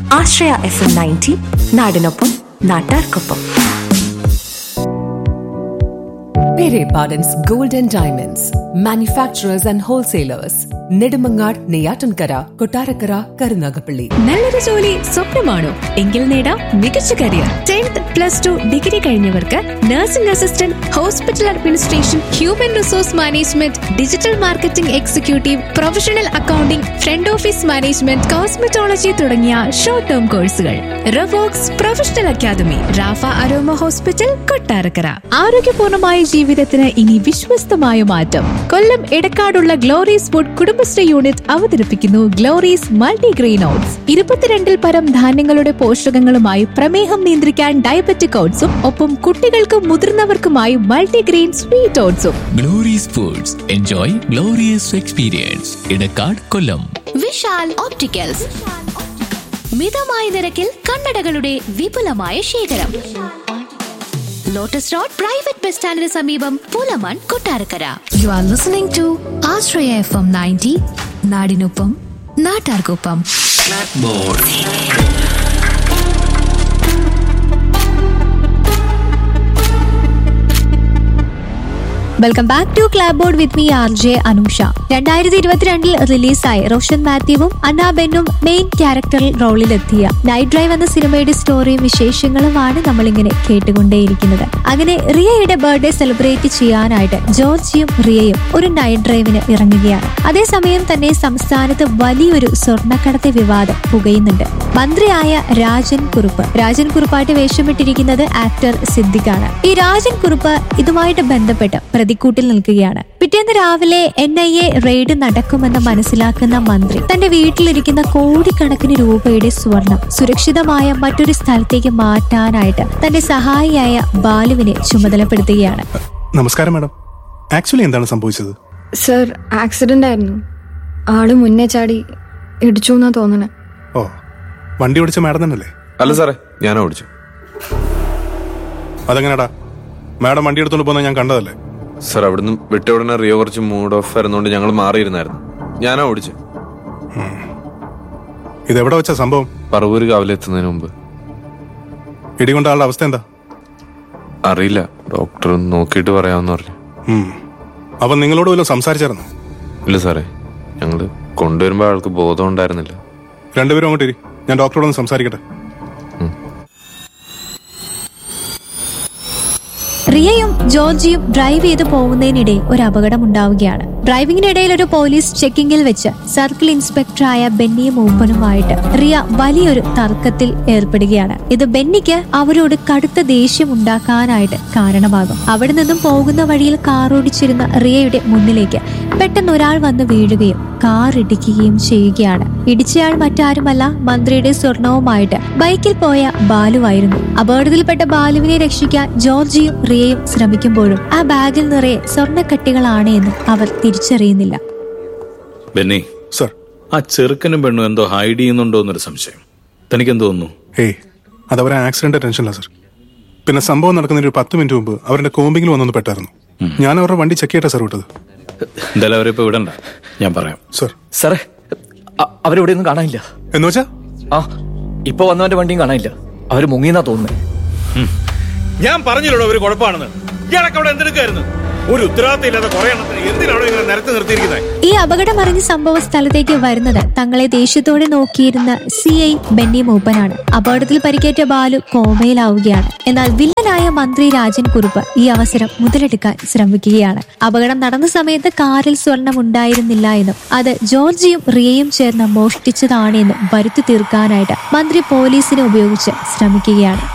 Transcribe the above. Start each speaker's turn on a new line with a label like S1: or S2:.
S1: ആശ്രയ F M ninety നാടിനൊപ്പം നാട്ടാർക്കൊപ്പം
S2: Pere Pardon's Gold and Diamonds, manufacturers and wholesalers, Nedumangad, Neyatankara, Kotarakara, Karunagapalli.
S3: നല്ലൊരു ജോലി സ്വപ്നമാണോ എങ്കിൽ നേടാം മികച്ച career tenth plus two degree കഴിഞ്ഞവർക്ക് nursing assistant hospital administration human resource management digital marketing executive professional accounting front office management cosmetology തുടങ്ങിയ short term കോഴ്സുകൾ Ravox professional academy Rafa aroma hospital Kottarakkara ആരോഗ്യപൂർണമായ ജീവിതത്തിന് ഇനി വിശ്വസ്തമായ മാറ്റം കൊല്ലം എടക്കാടുള്ള ഗ്ലോറീസ് ഫുഡ് കുടുംബശ്രീ യൂണിറ്റ് അവതരിപ്പിക്കുന്നു ഗ്ലോറീസ് മൾട്ടിഗ്രെയിൻ ഓട്സ് ഇരുപത്തിരണ്ടിൽ പരം ധാന്യങ്ങളുടെ പോഷകങ്ങളുമായി പ്രമേഹം നിയന്ത്രിക്കാൻ ഡയബറ്റിക് ഓട്സും ഒപ്പം കുട്ടികൾക്കും മുതിർന്നവർക്കുമായി മൾട്ടിഗ്രെയിൻ സ്വീറ്റ് ഓട്സും
S4: Glory's foods enjoy glorious experience Edakkad Kollam
S5: Vishal opticals മിതമായ നിരക്കിൽ കണ്ണടകളുടെ വിപുലമായ ശേഖരം ലോട്ടസ് റോഡ് പ്രൈവറ്റ് ബസ് സ്റ്റാൻഡിന് സമീപം Pulamon Kottarakkara you are listening to Aashraya F M ninety നാടിനൊപ്പം നാട്ടാർക്കൊപ്പം
S3: welcome back to clapboard with me R J Anusha രണ്ടായിരത്തി ഇരുപത്തിരണ്ടിൽ റിലീസായി റോഷൻ മാത്യുവും അന്ന ബെന്നും മെയിൻ ക്യാരക്ടറിൽ റോളിലെത്തിയ നൈറ്റ് ഡ്രൈവ് എന്ന സിനിമയുടെ സ്റ്റോറിയും വിശേഷങ്ങളുമാണ് നമ്മളിങ്ങനെ കേട്ടുകൊണ്ടേയിരിക്കുന്നത് അങ്ങനെ റിയയുടെ ബർത്ത്ഡേ സെലിബ്രേറ്റ് ചെയ്യാനായിട്ട് ജോർജിയും റിയയും ഒരു നൈറ്റ് ഡ്രൈവിന് ഇറങ്ങുകയാണ് അതേസമയം തന്നെ സംസ്ഥാനത്ത് വലിയൊരു സ്വർണ്ണക്കടത്ത് വിവാദം പുകയുന്നുണ്ട് മന്ത്രിയായ രാജൻ കുറുപ്പ് രാജൻ കുറുപ്പായിട്ട് വേഷമിട്ടിരിക്കുന്നത് ആക്ടർ സിദ്ദിഖാണ് ഈ രാജൻ കുറുപ്പ് ഇതുമായിട്ട് ബന്ധപ്പെട്ട് പ്രതിക്കൂട്ടിൽ നിൽക്കുകയാണ് പിറ്റേന്ന് രാവിലെ എൻ ഐ എ റെയ്ഡ് നടക്കുമെന്ന് മനസ്സിലാക്കുന്ന മന്ത്രി തന്റെ വീട്ടിലിരിക്കുന്ന കോടിക്കണക്കിന് രൂപയുടെ സ്വർണം സുരക്ഷിതമായ മറ്റൊരു സ്ഥലത്തേക്ക് മാറ്റാനായിട്ട് തന്റെ സഹായിയായ ബാലുവിനെ ചുമതലപ്പെടുത്തുകയാണ്
S6: നമസ്കാരം മാഡം ആക്ച്വലി എന്താണ് സംഭവിച്ചത്
S7: സർ ആക്സിഡന്റ് ആയിരുന്നു ആള് മുന്നേ ചാടി ഇടിച്ചു എന്നാ തോന്നണേ
S6: ഓ വണ്ടി ഓടിച്ച മാഡം തന്നെയല്ലേ
S8: അല്ല സാറേ ഞാനാ ഓടിച്ചു
S6: അതെങ്ങനെടാ മാഡം വണ്ടി എടുത്തോണ്ട് പോകുന്നത് ഞാൻ കണ്ടതല്ലേ
S8: സാർ അവിടുന്ന് വിട്ട ഉടനെ റിയോ കുറച്ച് മൂഡ് ഓഫ് ആയിരുന്നോണ്ട് ഞങ്ങൾ മാറിയിരുന്നായിരുന്നു ഞാനാ ഓടിച്ചു
S6: ഇതെവിടെ വെച്ച സംഭവം
S8: പറവൂര് കാവിലെ എത്തുന്നതിന് മുമ്പ്
S6: ഇടികൊണ്ട ആളുടെ അവസ്ഥ എന്താ
S8: അറിയില്ല ഡോക്ടർ നോക്കിയിട്ട് പറയാമെന്ന് പറഞ്ഞു
S6: ഉം. അവൻ നിങ്ങളോട് വല്ലതും സംസാരിച്ചായിരുന്നു
S8: ഇല്ല സാറേ ഞങ്ങള് കൊണ്ടുവരുമ്പോ ആൾക്ക് ബോധം ഉണ്ടായിരുന്നില്ല
S6: രണ്ടുപേരും അങ്ങോട്ട് ഇരി ഞാൻ ഡോക്ടറോടൊന്ന് സംസാരിക്കട്ടെ
S3: റിയയും ജോർജിയും ഡ്രൈവ് ചെയ്ത് പോകുന്നതിനിടെ ഒരു അപകടം ഉണ്ടാവുകയാണ് ഡ്രൈവിംഗിനിടയിൽ ഒരു പോലീസ് ചെക്കിങ്ങിൽ വെച്ച് സർക്കിൾ ഇൻസ്പെക്ടറായ ബെന്നി മൂപ്പനുമായിട്ട് റിയ വലിയൊരു തർക്കത്തിൽ ഏർപ്പെടുകയാണ് ഇത് ബെന്നിക്ക് അവരോട് കടുത്ത ദേഷ്യം ഉണ്ടാക്കാനായിട്ട് കാരണമാകും അവിടെ നിന്നും പോകുന്ന വഴിയിൽ കാർ ഓടിച്ചിരുന്ന റിയയുടെ മുന്നിലേക്ക് പെട്ടെന്ന് ഒരാൾ വന്ന് വീഴുകയും കാർ ഇടിക്കുകയും ചെയ്യുകയാണ് ഇടിച്ചയാൾ മറ്റാരുമല്ല മന്ത്രിയുടെ സ്വർണവുമായിട്ട് ബൈക്കിൽ പോയ ബാലുവായിരുന്നു അപകടത്തിൽപ്പെട്ട ബാലുവിനെ രക്ഷിക്കാൻ ജോർജിയും റിയയും ശ്രമിക്കുമ്പോഴും ആ ബാഗിൽ നിറയെ സ്വർണ്ണക്കട്ടികളാണ് എന്നും അവർ തിരിച്ചറിയുന്നില്ല
S9: ബെന്നി
S6: സർ
S9: ആ ചെറുക്കനും പെണ്ണും എന്തോ ഹൈഡ് ചെയ്യുന്നുണ്ടോ എന്നൊരു സംശയം തനിക്കെന്ത് തോന്നുന്നു
S6: ഏയ് അത് അവരെ ആക്സിഡന്റ് ടെൻഷനില്ല സർ പിന്നെ സംഭവം നടക്കുന്നതിന് ഒരു പത്ത് മിനിറ്റ് മുമ്പ് അവരുടെ കോമ്പിങ്ങിൽ വന്നൊന്ന് പെട്ടായിരുന്നു ഞാൻ അവരുടെ വണ്ടി ചെക്ക് ചെയ്തിട്ടാ സർ വിട്ടത്
S9: എന്തായാലും അവരെ ഇപ്പൊ വിടണ്ട ഞാൻ പറയാം
S6: സർ
S10: സാറേ അ- അവരിവിടെ ഒന്നും കാണാനില്ല
S6: എന്ന് വെച്ചാ
S10: ആ ഇപ്പൊ വന്നവന്റെ വണ്ടിയും കാണാനില്ല അവര് മുങ്ങിയെന്നാ തോന്നുന്നത്
S11: ഞാൻ പറഞ്ഞില്ലടോ ഒരു കുഴപ്പമാണെന്ന് ഇയാളൊക്കെ അവിടെ എന്തെടുക്കായിരുന്നു ഒരു ഉത്തരവാദിത്തം ഇല്ലാത്ത കുറെ എണ്ണത്തിന് എന്തിനാണോ ഇങ്ങനെ നിരത്തി നിർത്തിയിരിക്കുന്നത്
S3: ഈ അപകടം അറിഞ്ഞ സംഭവ സ്ഥലത്തേക്ക് വരുന്നത് തങ്ങളെ ദേഷ്യത്തോടെ നോക്കിയിരുന്ന സി ഐ ബെന്നി മൂപ്പനാണ് അപകടത്തിൽ പരിക്കേറ്റ ബാലു കോമയിലാവുകയാണ് എന്നാൽ വില്ലനായ മന്ത്രി രാജൻ കുറുപ്പ് ഈ അവസരം മുതലെടുക്കാൻ ശ്രമിക്കുകയാണ് അപകടം നടന്ന സമയത്ത് കാറിൽ സ്വർണം ഉണ്ടായിരുന്നില്ല എന്നും അത് ജോർജിയും റിയയും ചേർന്ന് മോഷ്ടിച്ചതാണ് എന്നും വരുത്തി തീർക്കാനായിട്ട് മന്ത്രി പോലീസിനെ ഉപയോഗിച്ച് ശ്രമിക്കുകയാണ്